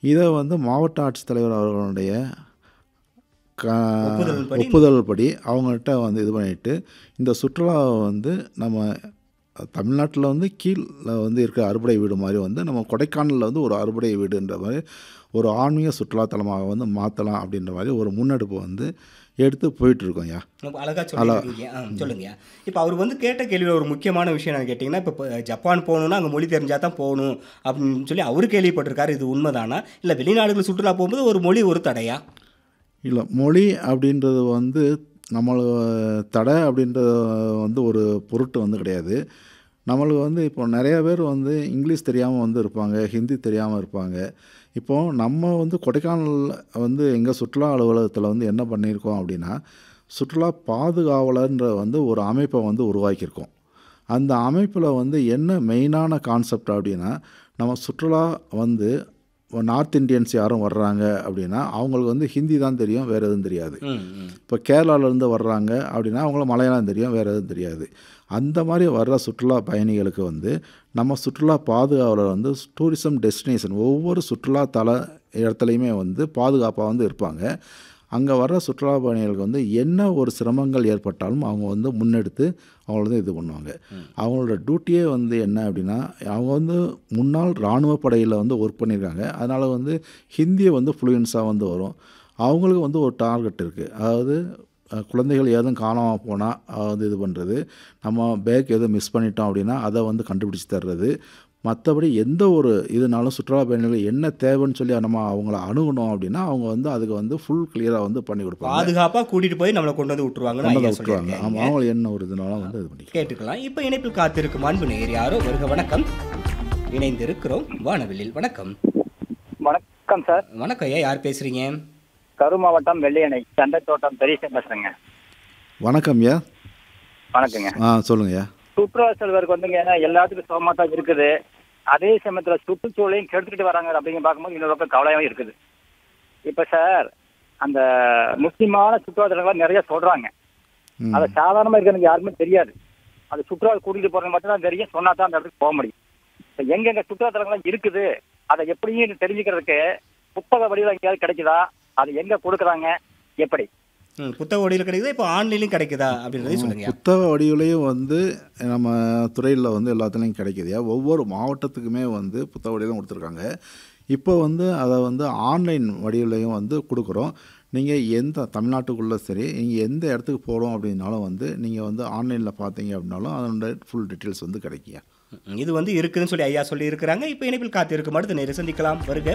இதை வந்து மாவட்ட ஆட்சித்தலைவர் அவர்களுடைய க ஒப்புதல் படி ஒப்புதல் படி அவங்கள்ட்ட வந்து இது பண்ணிட்டு இந்த சுற்றுலாவை வந்து நம்ம தமிழ்நாட்டில் வந்து கீழே வந்து இருக்க அறுபடை வீடு மாதிரி வந்து நம்ம கொடைக்கானலில் வந்து ஒரு அறுபடை வீடுன்ற மாதிரி ஒரு ஆன்மீக சுற்றுலாத்தலமாக வந்து மாற்றலாம் அப்படின்ற மாதிரி ஒரு முன்னெடுப்பு வந்து எடுத்து போயிட்டுருக்கோம் ஐயா ரொம்ப அழகா சொல்லியிருக்கீங்க ஆ சொல்லுங்க இப்போ அவர் வந்து கேட்ட கேள்வியில் ஒரு முக்கியமான விஷயம் என்ன கேட்டிங்கன்னா இப்போ இப்போ ஜப்பான் போகணுன்னா அங்கே மொழி தெரிஞ்சால் தான் போகணும் அப்படின்னு சொல்லி அவரு கேள்விப்பட்டிருக்காரு இது உண்மைதானா இல்லை வெளிநாடுகள் சுற்றுலா போகும்போது ஒரு மொழி ஒரு தடையா இல்லை மொழி அப்படின்றது வந்து நம்மள தடை அப்படின்றது வந்து ஒரு பொருட்டு வந்து கிடையாது நம்மளுக்கு வந்து இப்போ நிறைய பேர் வந்து இங்கிலீஷ் தெரியாமல் வந்து இருப்பாங்க ஹிந்தி தெரியாமல் இருப்பாங்க இப்போது நம்ம வந்து கொடைக்கானல் வந்து எங்கள் சுற்றுலா அலுவலகத்தில் வந்து என்ன பண்ணியிருக்கோம் அப்படின்னா சுற்றுலா பாதுகாவலர்ன்ற வந்து ஒரு அமைப்பை வந்து உருவாக்கியிருக்கோம் அந்த அமைப்பில் வந்து என்ன மெயினான கான்செப்ட் அப்படின்னா நம்ம சுற்றுலா வந்து நார்த் இந்தியன்ஸ் யாரும் வர்றாங்க அப்படின்னா அவங்களுக்கு வந்து ஹிந்தி தான் தெரியும் வேறு எதுவும் தெரியாது ம் ம் இப்போ கேரளாவிலேருந்து வர்றாங்க அப்படின்னா அவங்களுக்கு மலையாளம் தெரியும் வேறு எதுவும் தெரியாது அந்த மாதிரி வர்ற சுற்றுலா பயணிகளுக்கு வந்து நம்ம சுற்றுலா பாதுகாவலர் வந்து டூரிசம் டெஸ்டினேஷன் ஒவ்வொரு சுற்றுலா தல இடத்துலையுமே வந்து பாதுகாப்பாக வந்து இருப்பாங்க அங்கே வர்ற சுற்றுலா பயணிகளுக்கு வந்து என்ன ஒரு சிரமங்கள் ஏற்பட்டாலும் அவங்க வந்து முன்னெடுத்து அவங்கள வந்து இது பண்ணுவாங்க அவங்களோட டியூட்டியே வந்து என்ன அப்படின்னா அவங்க வந்து முன்னாள் இராணுவ படையில் வந்து ஒர்க் பண்ணியிருக்காங்க அதனால் வந்து ஹிந்தியை வந்து ஃப்ளூயன்ஸாக வந்து வரும் அவங்களுக்கு வந்து ஒரு டார்கெட் இருக்குது அதாவது அஹ், குழந்தைகள் ஏதும் காணாமல் போனால் வந்து இது பண்ணுறது நம்ம பேக் எதுவும் மிஸ் பண்ணிட்டோம் அப்படின்னா அதை வந்து கண்டுபிடிச்சி தர்றது மற்றபடி எந்த ஒரு இதுனாலும் சுற்றுலா பயணிகள் என்ன தேவைன்னு சொல்லி நம்ம அவங்கள அணுகணும் அப்படின்னா அவங்க வந்து அதுக்கு வந்து ஃபுல் கிளியராக வந்து பண்ணி கொடுப்பாங்க பாதுகாப்பாக கூட்டிகிட்டு போய் நம்மளை கொண்டு வந்து விட்டுருவாங்கன்னு கொண்டு ஐயா வந்து விட்டுருவாங்க சொல்லியிருக்காங்க ஆமாம் அவங்க என்ன ஒரு இதுனாலும் வந்து இது பண்ணிக்கலாம் கேட்டுக்கலாம் இப்போ இணைப்பில் காத்திருக்கும் அன்பு நேர் யாரோ வருக வணக்கம் இணைந்திருக்கிறோம் வானவில்லில் வணக்கம் வணக்கம் சார் வணக்கம் ஐயா யார் பேசுறீங்க கரூர் மாவட்டம் வெள்ளையணை சண்டை தோட்டம் பெரியசன் பேசுறேங்க வணக்கம் ஐயா வணக்கங்க ஆ சொல்லுங்கய்யா சுற்றுலா செல்வருக்கு வந்துங்க எல்லாத்துக்கும் சுகமா தான் இருக்குது அதே சமயத்துல சுற்றுச்சூழலையும் கெடுத்துட்டு வராங்க அப்படிங்க பார்க்கும்போது இன்னொரு பக்கம் கவலையாகவும் இருக்குது இப்ப சார் அந்த முக்கியமான சுற்றுலா தலங்கள் நிறைய சொல்றாங்க ம். அதை சாதாரணமா இருக்கிறவங்க யாருமே தெரியாது அது சுற்றுலா கூட்டிட்டு போறது மட்டும் தான் தெரியும் சொன்னா தான் அந்த இடத்துக்கு போக முடியும் இப்ப எங்கெங்க சுற்றுலா தலங்கள்லாம் இருக்குது அதை எப்படியும் தெரிஞ்சுக்கிறதுக்கு புத்தக வடிவில் எங்கேயாவது கிடைக்குதா அது எங்க கொடுக்குறாங்க எப்படி ம், புத்தக வடிவில் கிடைக்குதா இப்போ ஆன்லைன்லையும் கிடைக்குதா அப்படின்றதையும் சொல்லுங்க புத்தக வடிவிலையும் வந்து நம்ம துறையில் வந்து எல்லாத்துலேயும் கிடைக்குதுயா ஒவ்வொரு மாவட்டத்துக்குமே வந்து புத்தக வடிவிலும் கொடுத்துருக்காங்க இப்போ வந்து அதை வந்து ஆன்லைன் வடிவிலையும் வந்து கொடுக்குறோம் நீங்கள் எந்த தமிழ்நாட்டுக்குள்ளே சரி நீங்கள் எந்த இடத்துக்கு போகிறோம் அப்படின்னாலும் வந்து நீங்கள் வந்து ஆன்லைனில் பார்த்தீங்க அப்படின்னாலும் அதோட ஃபுல் டீட்டெயில்ஸ் வந்து கிடைக்கும் ம், இது வந்து இருக்குதுன்னு சொல்லி ஐயா சொல்லி இருக்கிறாங்க இப்போ இணைப்பில் காத்திருக்கும் அடுத்து நேரு சந்திக்கலாம் வருக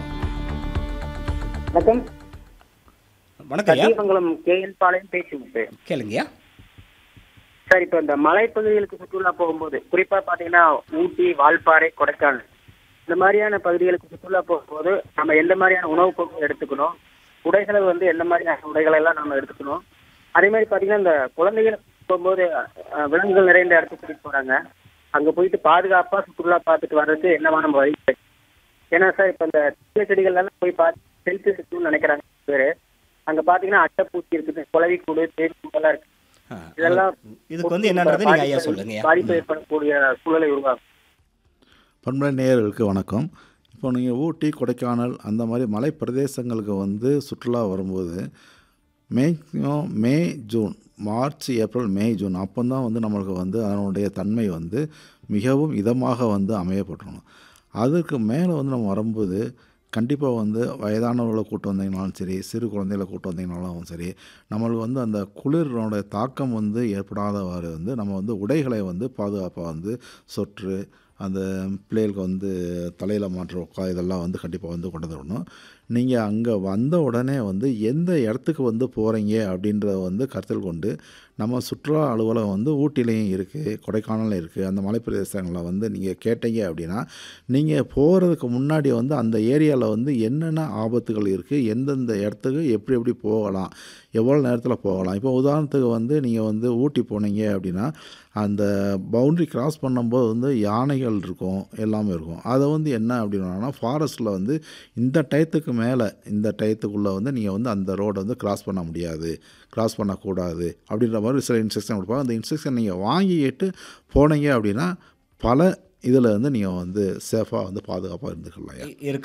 வணக்கம் வணக்கம் ஐயா சத்தியமங்கலம் கேஎன் பாளையம் பேசி கேளுங்கய்யா சார் இப்போ இந்த மலைப்பகுதிகளுக்கு சுற்றுலா போகும்போது குறிப்பா பாத்தீங்கன்னா ஊட்டி வால்பாறை கொடைக்கானல் இந்த மாதிரியான பகுதிகளுக்கு சுற்றுலா போகும்போது நம்ம எந்த மாதிரியான உணவுப் பொருட்கள் எடுத்துக்கணும் உடைகளை வந்து எந்த மாதிரியான உடைகளை எல்லாம் நம்ம எடுத்துக்கணும் அதே மாதிரி பாத்தீங்கன்னா இந்த குழந்தைகள் போகும்போது அஹ், விலங்குகள் நிறைந்த இடத்துக்கு கூட்டிட்டு போறாங்க அங்க போயிட்டு பாதுகாப்பா சுற்றுலா பார்த்துட்டு வர்றதுக்கு என்னவான வழி ஏன்னா சார் இப்ப இந்த சின்ன செடிகள் எல்லாம் போய் பார்த்து செல்ஃபி எடுக்கணும்னு நினைக்கிறாங்க பேரு அங்க பாத்தீங்கன்னா அட்டைப்பூச்சி இருக்குது குளவிக்கூடு தேடி எல்லாம் இருக்கு ஆ, இதெல்லாம் இதுக்கு வந்து என்னன்றதை நீங்கள் ஐயா பாதிப்பு- சொல்லுங்கய்யா பாதிப்பு ஏற்படக்கூடிய சூழலை உருவாக்கும் பண்பலை நேயர்களுக்கு வணக்கம் இப்போ நீங்கள் ஊட்டி கொடைக்கானல் அந்த மாதிரி மலை பிரதேசங்களுக்கு வந்து சுற்றுலா வரும்போது maximum May June March April May June அப்போ தான் வந்து நம்மளுக்கு வந்து அதனுடைய தன்மை வந்து மிகவும் இதமாக வந்து அமையப்பட்டுருணும் அதுக்கு மேலே வந்து நம்ம வரும்போது கண்டிப்பாக வந்து வயதானவர்களை கூட்டு வந்தீங்கனாலும் சரி சிறு குழந்தைகளை கூட்டு வந்தீங்கனாலும் சரி நம்மளுக்கு வந்து அந்த குளிரோட தாக்கம் வந்து ஏற்படாதவாறு வந்து நம்ம வந்து உடைகளை வந்து பாதுகாப்பாக வந்து சொற்று அந்த பிள்ளைகளுக்கு வந்து தலையில் மாற்ற உக்கா இதெல்லாம் வந்து கண்டிப்பாக வந்து கொண்டு வரணும் நீங்கள் அங்கே வந்த உடனே வந்து எந்த இடத்துக்கு வந்து போகிறீங்க அப்படின்றத வந்து கருத்தில் கொண்டு நம்ம சுற்றுலா அலுவலகம் வந்து ஊட்டிலையும் இருக்குது கொடைக்கானலில் இருக்குது அந்த மலைப்பிரதேசங்களில் வந்து நீங்கள் கேட்டீங்க அப்படின்னா நீங்கள் போகிறதுக்கு முன்னாடி வந்து அந்த ஏரியாவில் வந்து என்னென்ன ஆபத்துகள் இருக்குது எந்தெந்த இடத்துக்கு எப்படி எப்படி போகலாம் எவ்வளோ நேரத்தில் போகலாம் இப்போ உதாரணத்துக்கு வந்து நீங்கள் வந்து ஊட்டி போனீங்க அப்படின்னா அந்த பவுண்ட்ரி கிராஸ் பண்ணும்போது வந்து யானைகள் இருக்கும் எல்லாமே இருக்கும் அதை வந்து என்ன அப்படின்னா ஃபாரஸ்ட்டில் வந்து இந்த டயத்துக்கு மேலே இந்த டயத்துக்குள்ளே வந்து நீங்கள் வந்து அந்த ரோடை வந்து கிராஸ் பண்ண முடியாது கிராஸ் பண்ணக்கூடாது அப்படின்ற மாதிரி சில இன்ஸ்ட்ரக்ஷன் கொடுப்பாங்க அந்த இன்ஸ்ட்ரக்ஷன் நீங்கள் வாங்கிட்டு போனீங்க அப்படின்னா பல இதில் வந்து நீங்கள் வந்து சேஃபாக வந்து பாதுகாப்பாக இருந்துக்கலாம் இருக்க